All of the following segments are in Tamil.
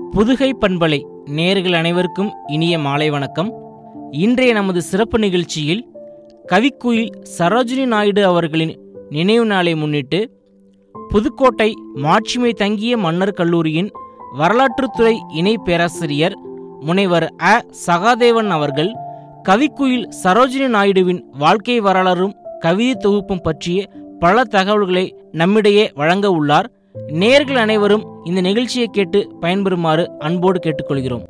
புதுகை பண்பலை நேர்கள் அனைவருக்கும் இனிய மாலை வணக்கம் இன்றைய நமது சிறப்பு நிகழ்ச்சியில் கவிக்குயில் சரோஜினி நாயுடு அவர்களின் நினைவு நாளை முன்னிட்டு புதுக்கோட்டை மாட்சிமை தங்கிய மன்னர் கல்லூரியின் வரலாற்றுத்துறை இணை பேராசிரியர் முனைவர் அ சகாதேவன் அவர்கள் கவிக்குயில் சரோஜினி நாயுடுவின் வாழ்க்கை வரலாறும் கவிதை தொகுப்பும் பற்றிய பல தகவல்களை நம்மிடையே வழங்க உள்ளார் நேர்கள் அனைவரும் இந்த நிகழ்ச்சியை கேட்டு பயன்பெறுமாறு அன்போடு கேட்டுக்கொள்கிறோம்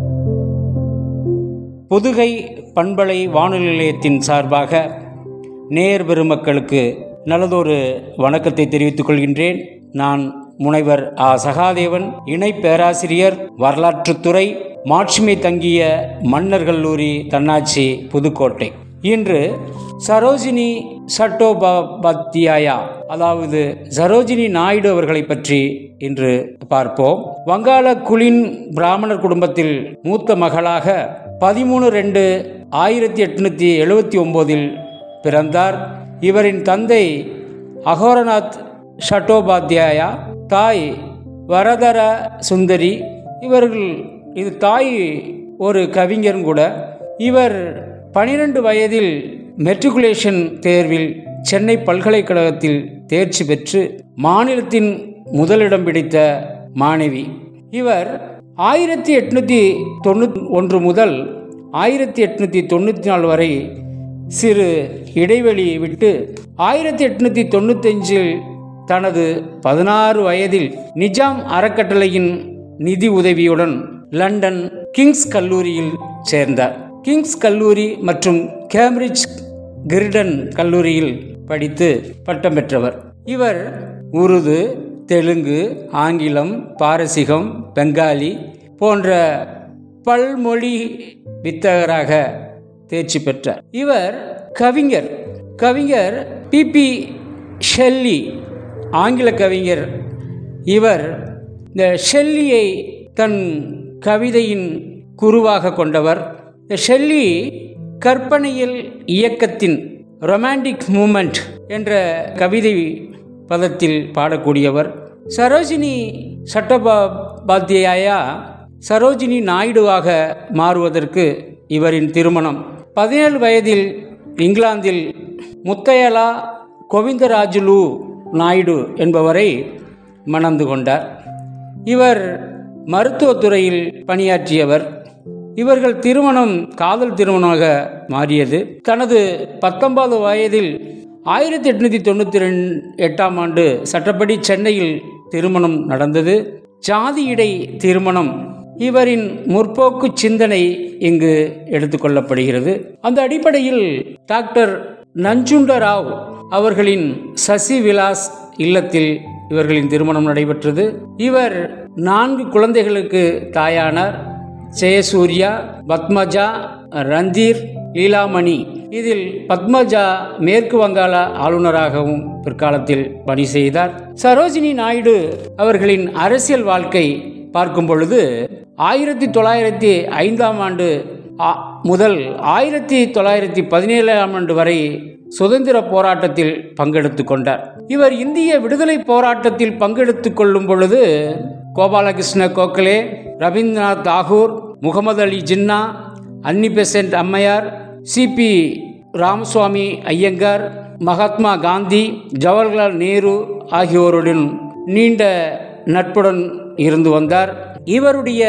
புதுகை பண்பலை வானொலி நிலையத்தின் சார்பாக நேர் பெருமக்களுக்கு நல்லதொரு வணக்கத்தை தெரிவித்துக் கொள்கின்றேன் நான் முனைவர் ஆ சகாதேவன் இணை பேராசிரியர் வரலாற்றுத்துறை மாட்சிமை தங்கிய மன்னர் கல்லூரி தன்னாட்சி புதுக்கோட்டை இன்று சரோஜினி சட்டோபாத்தியாயா அதாவது சரோஜினி நாயுடு அவர்களை பற்றி இன்று பார்ப்போம் வங்காள குலின் பிராமணர் குடும்பத்தில் மூத்த மகளாக பதிமூணு ரெண்டு ஆயிரத்தி எட்நூற்றி எழுபத்தி ஒம்போதில் பிறந்தார் இவரின் தந்தை அகோரநாத் சட்டோபாத்தியாயா தாய் வரதர சுந்தரி இவர்கள் இது தாய் ஒரு கவிஞரும் கூட இவர் பனிரெண்டு வயதில் மெட்ரிகுலேஷன் தேர்வில் சென்னை பல்கலைக்கழகத்தில் தேர்ச்சி பெற்று மாநிலத்தின் முதலிடம் பிடித்த மாணவி இவர் ஆயிரத்தி எட்நூற்றி தொண்ணூற்றி ஒன்று முதல் ஆயிரத்தி எட்நூற்றி தொண்ணூற்றி நாலு வரை சிறு இடைவெளி விட்டு ஆயிரத்தி எட்நூற்றி தொண்ணூத்தஞ்சில் தனது பதினாறு வயதில் நிஜாம் அறக்கட்டளையின் நிதி உதவியுடன் லண்டன் கிங்ஸ் கல்லூரியில் சேர்ந்தார் கிங்ஸ் கல்லூரி மற்றும் கேம்பிரிட்ஜ் கிரிடன் கல்லூரியில் படித்து பட்டம் பெற்றவர் இவர் உருது தெலுங்கு ஆங்கிலம் பாரசீகம் பெங்காலி போன்ற பல்மொழி வித்தகராக தேர்ச்சி பெற்றார் இவர் கவிஞர் கவிஞர் பிபி ஷெல்லி ஆங்கில கவிஞர் இவர் இந்த ஷெல்லியை தன் கவிதையின் குருவாக கொண்டவர் இந்த ஷெல்லி கற்பனையில் இயக்கத்தின் ரொமான்டிக் மூமெண்ட் என்ற கவிதை பதத்தில் பாடக்கூடியவர் சரோஜினி சட்டபாத்தியாயா சரோஜினி நாயுடுவாக மாறுவதற்கு இவரின் திருமணம் பதினேழு வயதில் இங்கிலாந்தில் முத்தையலா கோவிந்தராஜுலு நாயுடு என்பவரை மணந்து கொண்டார் இவர் மருத்துவத்துறையில் பணியாற்றியவர் இவர்கள் திருமணம் காதல் திருமணமாக மாறியது தனது பத்தொன்பது வயதில் ஆயிரத்தி எட்நூற்றி தொண்ணூற்றி ரெண்டு எட்டாம் ஆண்டு சட்டப்படி சென்னையில் திருமணம் நடந்தது ஜாதியிடை திருமணம் இவரின் முற்போக்கு சிந்தனை இங்கு எடுத்துக்கொள்ளப்படுகிறது அந்த அடிப்படையில் டாக்டர் நஞ்சுண்டராவ் அவர்களின் சசி விலாஸ் இல்லத்தில் இவர்களின் திருமணம் நடைபெற்றது இவர் நான்கு குழந்தைகளுக்கு தாயானார் ஜெயசூர்யா பத்மஜா ரந்தீர் லீலாமணி இதில் பத்மஜா மேற்கு வங்காள ஆளுநராகவும் பிற்காலத்தில் பணி செய்தார் சரோஜினி நாயுடு அவர்களின் அரசியல் வாழ்க்கை பார்க்கும் பொழுது ஆயிரத்தி தொள்ளாயிரத்தி ஐந்தாம் ஆண்டு முதல் ஆயிரத்தி தொள்ளாயிரத்தி பதினேழாம் ஆண்டு வரை சுதந்திர போராட்டத்தில் பங்கெடுத்து கொண்டார் இவர் இந்திய விடுதலை போராட்டத்தில் பங்கெடுத்து கொள்ளும் பொழுது கோபாலகிருஷ்ண கோகலே ரவீந்திரநாத் தாகூர் முகமது அலி ஜின்னா அன்னி பெசன்ட் அம்மையார் சிபி ராமசுவாமி ஐயங்கார் மகாத்மா காந்தி ஜவஹர்லால் நேரு ஆகியோருடன் நீண்ட நட்புடன் இருந்து வந்தார் இவருடைய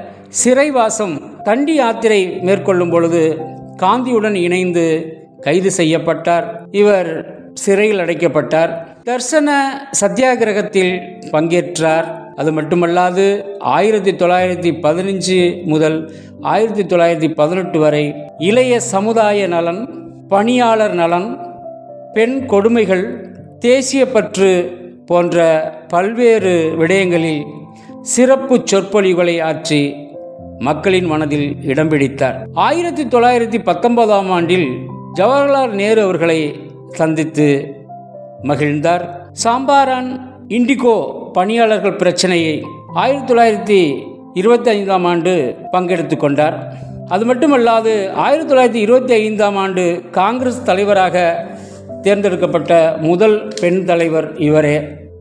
சிறைவாசம் தண்டி யாத்திரை மேற்கொள்ளும் பொழுது காந்தியுடன் இணைந்து கைது செய்யப்பட்டார் இவர் சிறையில் அடைக்கப்பட்டார் தர்சன சத்தியாகிரகத்தில் பங்கேற்றார் அது மட்டுமல்லாது ஆயிரத்தி தொள்ளாயிரத்தி பதினஞ்சு முதல் ஆயிரத்தி தொள்ளாயிரத்தி பதினெட்டு வரை இளைய சமுதாய நலன் பணியாளர் நலன் பெண் கொடுமைகள் தேசிய பற்று போன்ற பல்வேறு விடயங்களில் சிறப்பு சொற்பொழிவுகளை ஆற்றி மக்களின் மனதில் இடம் பிடித்தார் ஆயிரத்தி தொள்ளாயிரத்தி பத்தொன்பதாம் ஆண்டில் ஜவஹர்லால் நேரு அவர்களை சந்தித்து மகிழ்ந்தார் சாம்பாரான் இண்டிகோ பணியாளர்கள் பிரச்சனையை ஆயிரத்தி தொள்ளாயிரத்தி இருபத்தி ஐந்தாம் ஆண்டு பங்கெடுத்து கொண்டார் அது மட்டுமல்லாது ஆயிரத்தி தொள்ளாயிரத்தி இருபத்தி ஐந்தாம் ஆண்டு காங்கிரஸ் தலைவராக தேர்ந்தெடுக்கப்பட்ட முதல் பெண் தலைவர் இவரே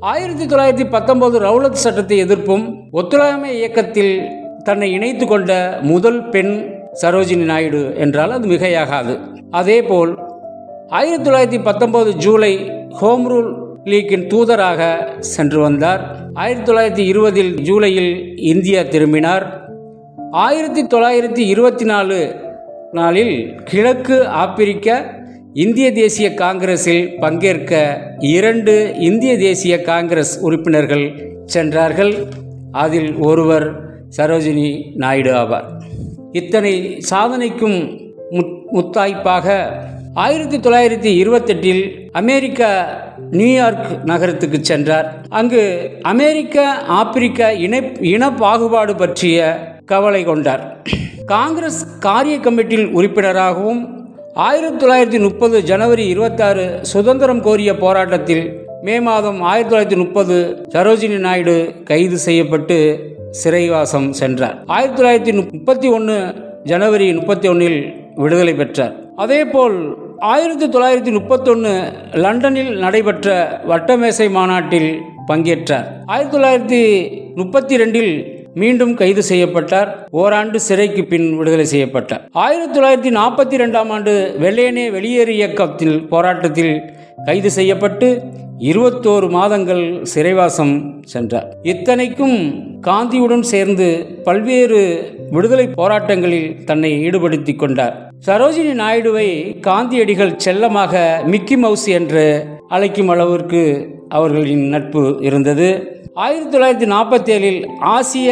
ஆயிரத்தி தொள்ளாயிரத்தி பத்தொன்பது ரவுலத் சட்டத்தை எதிர்ப்பும் ஒத்துழையாமை இயக்கத்தில் தன்னை இணைத்து கொண்ட முதல் பெண் சரோஜினி நாயுடு என்றால் அது மிகையாகாது அதேபோல் ஆயிரத்தி தொள்ளாயிரத்தி பத்தொன்பது ஜூலை ஹோம் ரூல் லீக்கின் தூதராக சென்று வந்தார் ஆயிரத்தி தொள்ளாயிரத்தி இருபதில் ஜூலையில் இந்தியா திரும்பினார் ஆயிரத்தி தொள்ளாயிரத்தி இருபத்தி நாலு நாளில் கிழக்கு ஆப்பிரிக்க இந்திய தேசிய காங்கிரஸில் பங்கேற்க இரண்டு இந்திய தேசிய காங்கிரஸ் உறுப்பினர்கள் சென்றார்கள் அதில் ஒருவர் சரோஜினி நாயுடு ஆவார் இத்தனை சாதனைக்கும் முத் முத்தாய்ப்பாக ஆயிரத்தி தொள்ளாயிரத்தி இருபத்தெட்டில் அமெரிக்கா நியூயார்க் நகரத்துக்கு சென்றார் அங்கு அமெரிக்க ஆப்பிரிக்க இணை இன பாகுபாடு பற்றிய கவலை கொண்டார் காங்கிரஸ் காரிய கமிட்டியில் உறுப்பினராகவும் ஆயிரத்தி தொள்ளாயிரத்தி முப்பது ஜனவரி இருபத்தாறு சுதந்திரம் கோரிய போராட்டத்தில் மே மாதம் ஆயிரத்தி தொள்ளாயிரத்தி முப்பது சரோஜினி நாயுடு கைது செய்யப்பட்டு சிறைவாசம் சென்றார் ஆயிரத்தி தொள்ளாயிரத்தி முப்பத்தி ஒன்று ஜனவரி முப்பத்தி ஒன்றில் விடுதலை பெற்றார் அதேபோல் ஆயிரத்தி தொள்ளாயிரத்தி முப்பத்தொன்று லண்டனில் நடைபெற்ற வட்டமேசை மாநாட்டில் பங்கேற்றார் ஆயிரத்தி தொள்ளாயிரத்தி முப்பத்தி ரெண்டில் மீண்டும் கைது செய்யப்பட்டார் ஓராண்டு சிறைக்கு பின் விடுதலை செய்யப்பட்டார் ஆயிரத்தி தொள்ளாயிரத்தி நாற்பத்தி ரெண்டாம் ஆண்டு வெள்ளையனே வெளியேறு இயக்கத்தில் போராட்டத்தில் கைது செய்யப்பட்டு இருபத்தோரு மாதங்கள் சிறைவாசம் சென்றார் இத்தனைக்கும் காந்தியுடன் சேர்ந்து பல்வேறு விடுதலை போராட்டங்களில் தன்னை ஈடுபடுத்திக் கொண்டார் சரோஜினி நாயுடுவை காந்தியடிகள் செல்லமாக மிக்கி மவுஸ் என்று அழைக்கும் அளவிற்கு அவர்களின் நட்பு இருந்தது ஆயிரத்தி தொள்ளாயிரத்தி நாற்பத்தி ஏழில் ஆசிய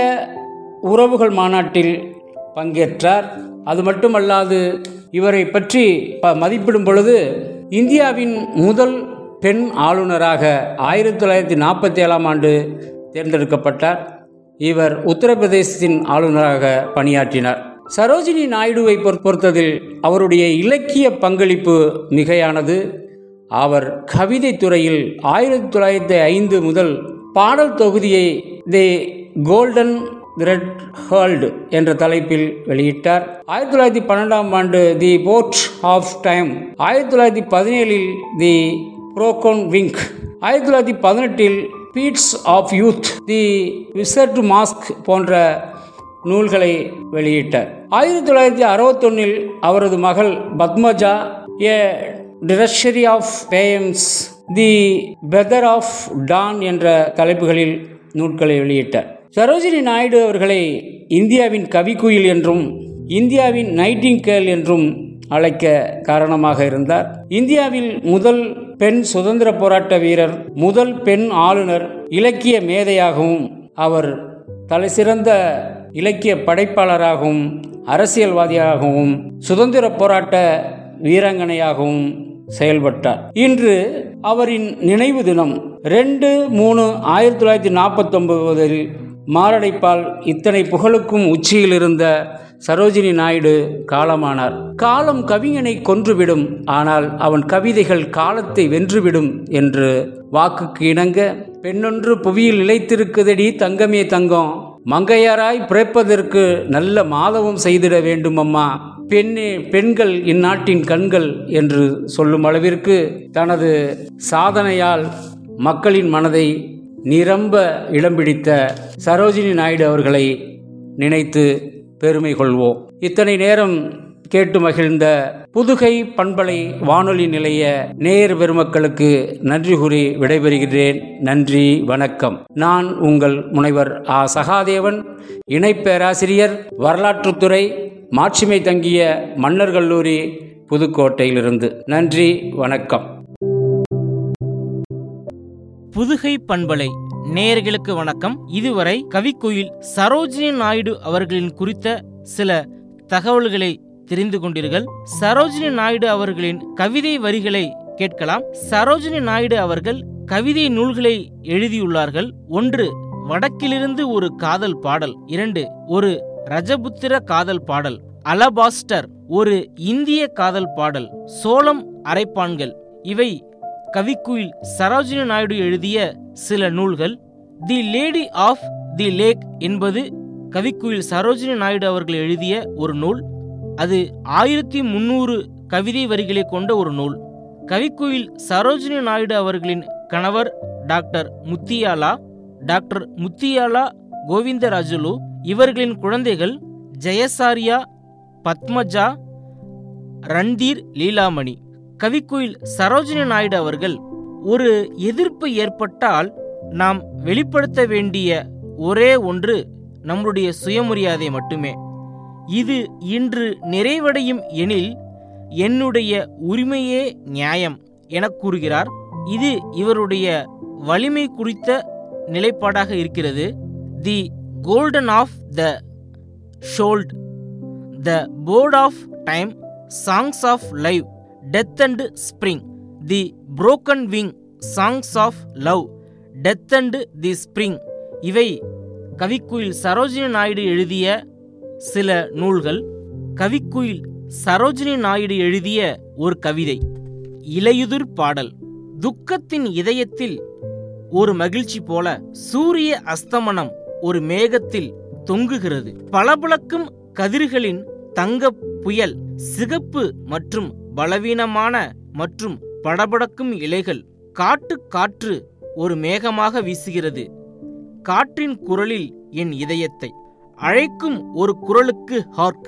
உறவுகள் மாநாட்டில் பங்கேற்றார் அது மட்டுமல்லாது இவரை பற்றி ப- மதிப்பிடும் பொழுது இந்தியாவின் முதல் பெண் ஆளுநராக ஆயிரத்தி தொள்ளாயிரத்தி நாற்பத்தி ஏழாம் ஆண்டு தேர்ந்தெடுக்கப்பட்டார் இவர் உத்தரப்பிரதேசத்தின் ஆளுநராக பணியாற்றினார் சரோஜினி நாயுடுவை பொறுத்- பொறுத்ததில் அவருடைய இலக்கிய பங்களிப்பு மிகையானது அவர் கவிதை துறையில் ஆயிரத்தி தொள்ளாயிரத்தி ஐந்து முதல் பாடல் தொகுதியை தி கோல்டன் ரெட் ஹேர்ல்டு என்ற தலைப்பில் வெளியிட்டார் ஆயிரத்தி தொள்ளாயிரத்தி பன்னெண்டாம் ஆண்டு தி போர்ட் ஆஃப் டைம் ஆயிரத்தி தொள்ளாயிரத்தி பதினேழில் தி புரோகோன் விங்க் ஆயிரத்தி தொள்ளாயிரத்தி பதினெட்டில் பீட்ஸ் of youth the wizard mask போன்ற நூல்களை வெளியிட்டார் ஆயிரத்தி தொள்ளாயிரத்தி அறுபத்தொன்னில் அவரது மகள் Padmaja A treasury of poems the feather of dawn என்ற தலைப்புகளில் நூல்களை வெளியிட்டார் சரோஜினி நாயுடு அவர்களை இந்தியாவின் கவிக்குயில் என்றும் இந்தியாவின் நைட்டிங்கேல் என்றும் அழைக்க காரணமாக இருந்தார் இந்தியாவில் முதல் பெண் சுதந்திர போராட்ட வீரர் முதல் பெண் ஆளுநர் இலக்கிய மேதையாகவும் அவர் தலைசிறந்த இலக்கிய படைப்பாளராகவும் அரசியல்வாதியாகவும் சுதந்திர போராட்ட வீராங்கனையாகவும் செயல்பட்டார் இன்று அவரின் நினைவு தினம் ரெண்டு மூணு ஆயிரத்தி தொள்ளாயிரத்தி நாற்பத்தொன்பதில் மாரடைப்பால் இத்தனை புகழுக்கும் உச்சியில் இருந்த சரோஜினி நாயுடு காலமானார் காலம் கவிஞனை கொன்றுவிடும் ஆனால் அவன் கவிதைகள் காலத்தை வென்றுவிடும் என்று வாக்குக்கு இணங்க பெண்ணொன்று புவியில் நிலைத்திருக்குதடி தங்கமே தங்கம் மங்கையராய் பிறப்பதற்கு நல்ல மாதவம் செய்திட வேண்டும் அம்மா பெண்ணே பெண்கள் இந்நாட்டின் கண்கள் என்று சொல்லும் அளவிற்கு தனது சாதனையால் மக்களின் மனதை நிரம்ப இடம் பிடித்த சரோஜினி நாயுடு அவர்களை நினைத்து பெருமை கொள்வோம் இத்தனை நேரம் கேட்டு மகிழ்ந்த புதுகை பண்பலை வானொலி நிலைய நேயர் பெருமக்களுக்கு நன்றி கூறி விடைபெறுகிறேன் நன்றி வணக்கம் நான் உங்கள் முனைவர் ஆ சகாதேவன் இணை பேராசிரியர் வரலாற்றுத்துறை மாட்சிமை தங்கிய மன்னர் கல்லூரி புதுக்கோட்டையிலிருந்து நன்றி வணக்கம் புதுகை பண்பலை நேயர்களுக்கு வணக்கம் இதுவரை கவிக்குயில் சரோஜினி நாயுடு அவர்களின் குறித்த சில தகவல்களை தெரிந்து கொண்டீர்கள் சரோஜினி நாயுடு அவர்களின் கவிதை வரிகளை கேட்கலாம் சரோஜினி நாயுடு அவர்கள் கவிதை நூல்களை எழுதியுள்ளார்கள் ஒன்று வடக்கிலிருந்து ஒரு காதல் பாடல் இரண்டு ஒரு ரஜபுத்திர காதல் பாடல் அலபாஸ்டர் ஒரு இந்திய காதல் பாடல் சோளம் அரைப்பான்கள் இவை கவிக்குயில் சரோஜினி நாயுடு எழுதிய சில நூல்கள் the lady of the lake என்பது கவிக்குயில் சரோஜினி நாயுடு அவர்கள் எழுதிய ஒரு நூல் அது ஆயிரத்தி முன்னூறு கவிதை வரிகளை கொண்ட ஒரு நூல் கவிக்குயில் சரோஜினி நாயுடு அவர்களின் கணவர் டாக்டர் முத்தியாலா டாக்டர் முத்தியாலா கோவிந்தராஜுலு இவர்களின் குழந்தைகள் ஜெயசாரியா பத்மஜா ரன்தீர் லீலாமணி கவிக்குயில் சரோஜினி நாயுடு அவர்கள் ஒரு எதிர்ப்பு ஏற்பட்டால் நாம் வெளிப்படுத்த வேண்டிய ஒரே ஒன்று நம்முடைய சுயமரியாதை மட்டுமே இது இன்று நிறைவடையும் எனில் என்னுடைய உரிமையே நியாயம் என கூறுகிறார் இது இவருடைய வலிமை குறித்த நிலைப்பாடாக இருக்கிறது the golden of the threshold the bird of time songs of life death and spring the broken wing songs of love death and the spring இவை கவிக்குயில் சரோஜினி நாயுடு எழுதிய சில நூல்கள் கவிக்குயில் சரோஜினி நாயுடு எழுதிய ஒரு கவிதை இலையுதிர் பாடல் துக்கத்தின் இதயத்தில் ஒரு மகிழ்ச்சி போல சூரிய அஸ்தமனம் ஒரு மேகத்தில் தொங்குகிறது பளபளக்கும் கதிர்களின் தங்க புயல் சிகப்பு மற்றும் பலவீனமான மற்றும் படபடக்கும் இலைகள் காட்டு காற்று ஒரு மேகமாக வீசுகிறது காற்றின் குரலில் என் இதயத்தை அழைக்கும் ஒரு குரலுக்கு ஹார்க்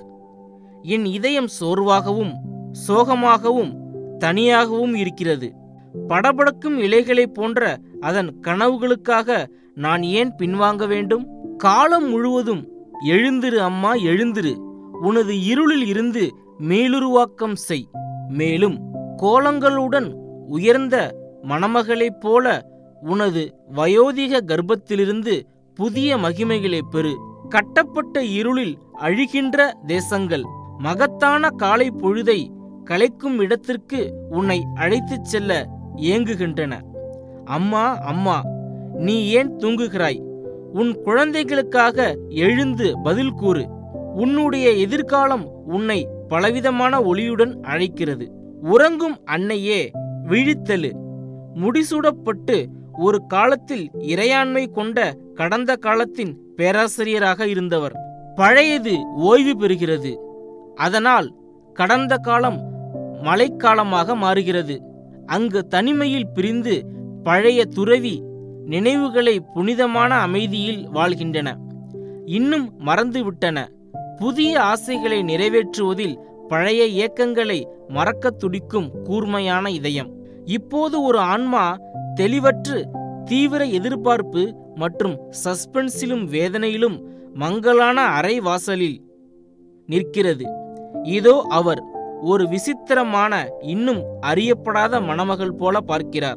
என் இதயம் சோர்வாகவும் சோகமாகவும் தனியாகவும் இருக்கிறது படபடக்கும் இலைகளைப் போன்ற அதன் கனவுகளுக்காக நான் ஏன் பின்வாங்க வேண்டும் காலம் முழுவதும் எழுந்திரு அம்மா எழுந்திரு உனது இருளில் இருந்து மேலுருவாக்கம் செய் மேலும் கோலங்களுடன் உயர்ந்த மணமகளைப் போல உனது வயோதிக கர்ப்பத்திலிருந்து புதிய மகிமைகளை பெறு கட்டப்பட்ட இருளில் அழிகின்ற தேசங்கள் மகத்தான காலை பொழுதை கலைக்கும் இடத்திற்கு உன்னை அழைத்துச் செல்ல ஏங்குகின்றன அம்மா அம்மா நீ ஏன் தூங்குகிறாய் உன் குழந்தைகளுக்காக எழுந்து பதில் கூறு உன்னுடைய எதிர்காலம் உன்னை பலவிதமான ஒளியுடன் அழைக்கிறது உறங்கும் அன்னையே விழித்தெழு முடிசூடப்பட்டு ஒரு காலத்தில் இறையாண்மை கொண்ட கடந்த காலத்தின் பேராசிரியராக இருந்தவர் பழையது ஓய்வு பெறுகிறது அதனால் கடந்த காலம் மழைக்காலமாக மாறுகிறது அங்கு தனிமையில் பிரிந்து பழைய துறவி நினைவுகளை புனிதமான அமைதியில் வாழ்கின்றன இன்னும் மறந்துவிட்டன புதிய ஆசைகளை நிறைவேற்றுவதில் பழைய இயக்கங்களை மறக்கத் துடிக்கும் கூர்மையான இதயம் இப்போது ஒரு ஆன்மா தெளிவற்று தீவிர எதிர்பார்ப்பு மற்றும் சஸ்பென்ஸிலும் வேதனையிலும் மங்கலான அறை வாசலில் நிற்கிறது இதோ அவர் ஒரு விசித்திரமான இன்னும் அறியப்படாத மணமகள் போல பார்க்கிறார்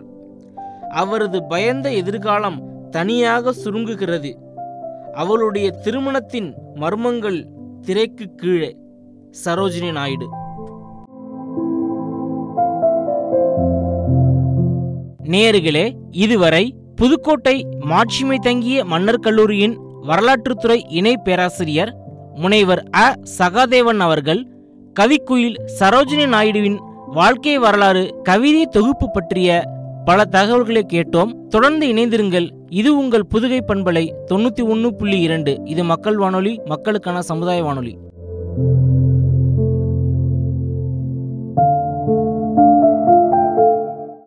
அவரது பயந்த எதிர்காலம் தனியாக சுருங்குகிறது அவளுடைய திருமணத்தின் மர்மங்கள் திரைக்கு கீழே சரோஜினி நாயுடு நேயர்களே இதுவரை புதுக்கோட்டை மாட்சிமை தங்கிய மன்னர் கல்லூரியின் வரலாற்றுத்துறை இணை பேராசிரியர் முனைவர் அ சகாதேவன் அவர்கள் கவிக்குயில் சரோஜினி நாயுடுவின் வாழ்க்கை வரலாறு கவிதை தொகுப்பு பற்றிய பல தகவல்களை கேட்டோம் தொடர்ந்து இணைந்திருங்கள் இது உங்கள் புதுகை பண்பலை தொண்ணூத்தி ஒன்று புள்ளி இரண்டு இது மக்கள் வானொலி மக்களுக்கான சமுதாய வானொலி